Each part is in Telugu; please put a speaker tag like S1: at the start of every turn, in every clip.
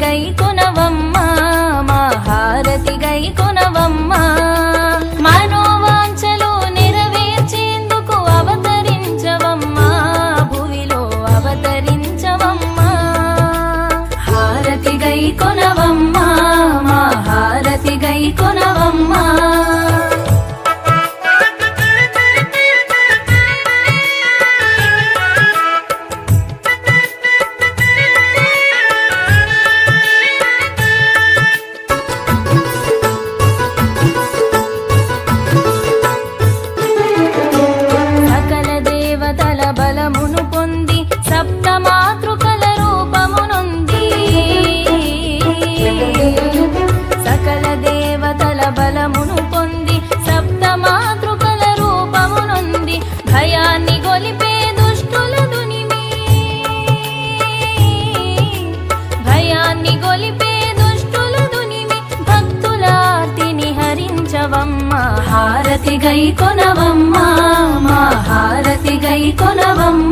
S1: గై కొనవమ్మ మా హారతి గై కొనవమ్మ మనోవాంఛలు నెరవేర్చేందుకు అవతరించవమ్మా భువిలో అవతరించవమ్మా హారతి గై కొనవమ్మా మా హారతి గై కొనవమ్మా సకల దేవతల బలమును పొంది సప్త మాతృకల రూపమునుంది సకల దేవతల బలమును పొంది సప్త మాతృకల రూపమునుంది భయాన్ని గొలిపే దుష్టుల దునిమి భయాన్ని గొలిపే దుష్టుల దునిమి భక్తులార్తిని హరించవమ్మ హారతి గై కొనవమ్మ మా హారతి గై కొనవమ్మ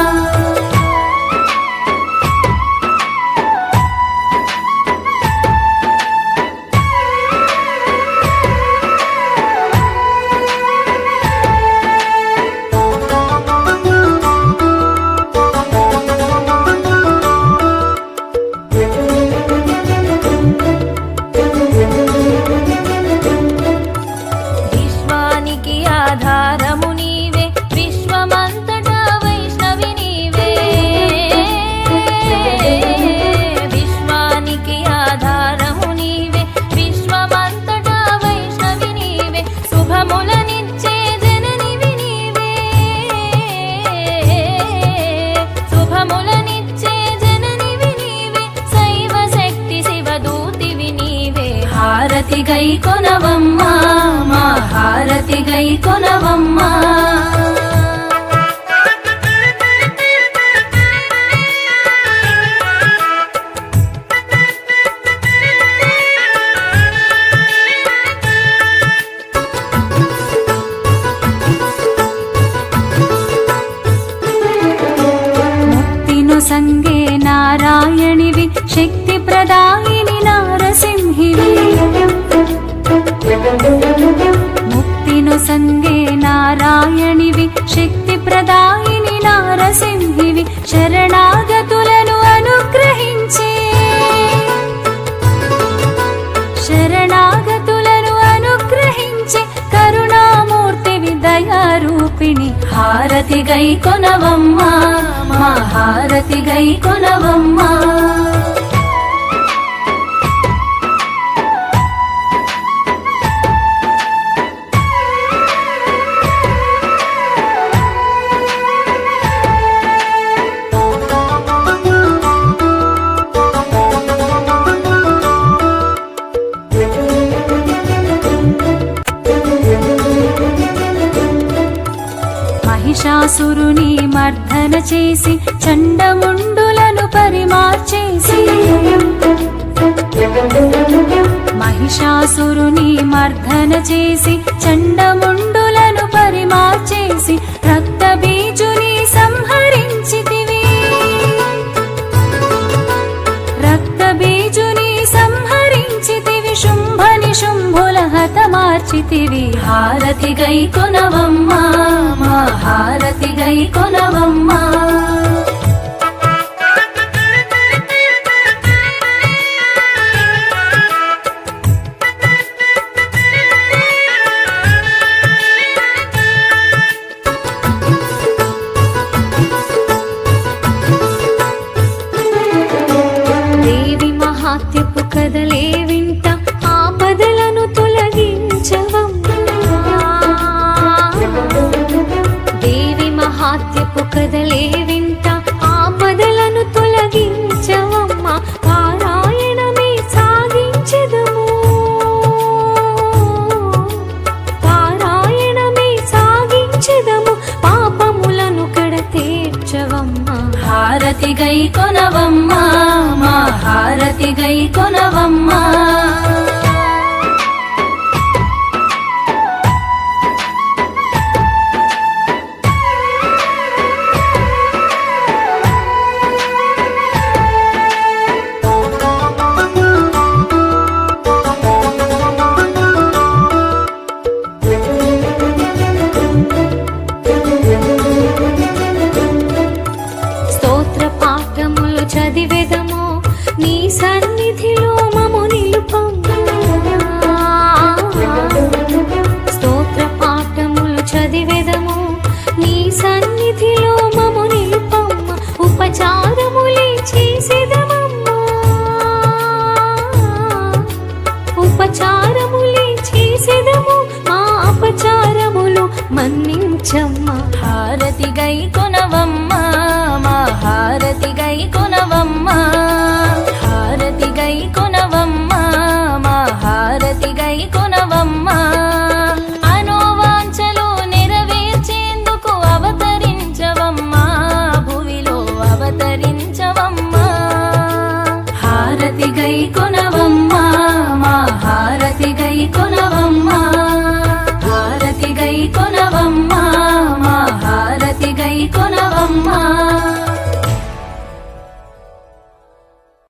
S1: విశ్వానికి ఆధారము నీవే విశ్వమంతటా వైష్ణవి నీవే విశ్వానికి ఆధారము నీవే విశ్వమంతటా వైష్ణవి నీవే శుభములనిచ్చే జననివి నీవే శుభములనిచ్చే జననివి నీవే శైవ శక్తి శివదూతివి నీవే హారతి గై కొనవమ్మా మా హారతి గై కొనవమ్మా ముక్తిను సంగే నారాయణివి శక్తి ప్రదాయిని నారసింహివి ముక్తిను సంగే నారాయణివి శక్తి ప్రదాయిని నారసింహివి శరణాగతులను అనుగ్రహించే శరణాగతులను అనుగ్రహించి కరుణామూర్తివి దయారూపిణి హారతి గై కొనవమ్మా మా హారతి గై కొనవమ్మా మహిషాసురుని మర్దన చేసి చండముండులను పరిమార్చేసి మహిషాసురుని మర్దన చేసి చండముండులను పరిమార్చేసి రక్త బీజుని సంహరించితివి రక్త బీజుని సంహరించితివి శుంభని శుంభుల హతమార్చితివి హారతి గై కొనవమ్మా మా హారతి గై కొనవమ్మా దేవి మహాత్యపు కదలే వింట ఆపదలను తొలగించవమ్మా దేవి మహాత్యపు కదలే వింట ఆపదలను తొలగించవమ్మా పారాయణమే సాగించదము పారాయణమే సాగించదము పాపములను కడ తీర్చవమ్మా హారతి గై కొనవమ్మా మా హారతి గై కొనవమ్మా సన్నిధిలో మము నిలుపమ్మా స్తోత్ర పాఠములు చదివెదము నీ సన్నిధిలో మము నిలుపమ్మ ఉపచారములే చేసేదమమ్మా ఉపచారములే చేసేదము మా అపచారములు మన్నించమ్మా
S2: హారతి గై కొనవమ్మ